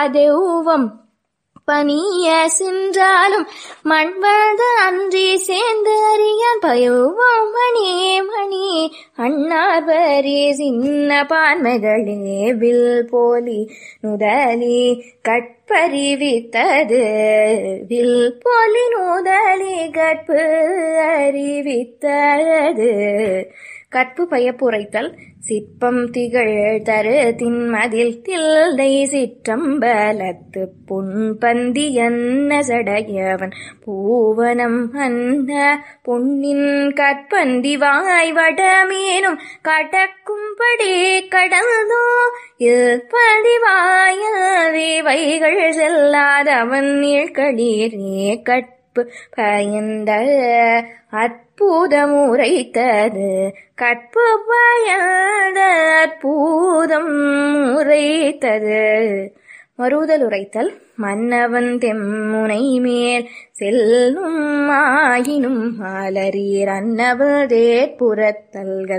தெய்வம் பணிய சென்றாலும் மண்வழ்ந்த அன்றி சேர்ந்து அறியான் பயோவம் மணி மணி அண்ணாபரி சின்ன பான்மைகளே வில் போலி நுதலி கற்பறிவித்தது வில் போலி நுதலி கற்பு அறிவித்தது கற்பு பயப்புரைத்தல் சிற்பம் திகழ் தரு தின்மதில் தில்லை சிற்றம்பலத்து புண்பந்தி என்ன சடையவன் பூவனம் அன்ன பொன்னின் கற்பந்தி வாய் வடமேனும் கடக்கும்படி கடந்தோ இல்பதி வாயவே வைகள் செல்லாதவன் நீழ்களீரே கற்பு பயந்த அற்புதம் உரைத்தது கற்பு பயந்த அற்புதம் உரைத்தது மறுதல் உரைத்தல் மன்னவன் தெம்முனை மேல் செல்லும் ஆயினும் அலரீர் அன்னவதே புறத்தல்கள்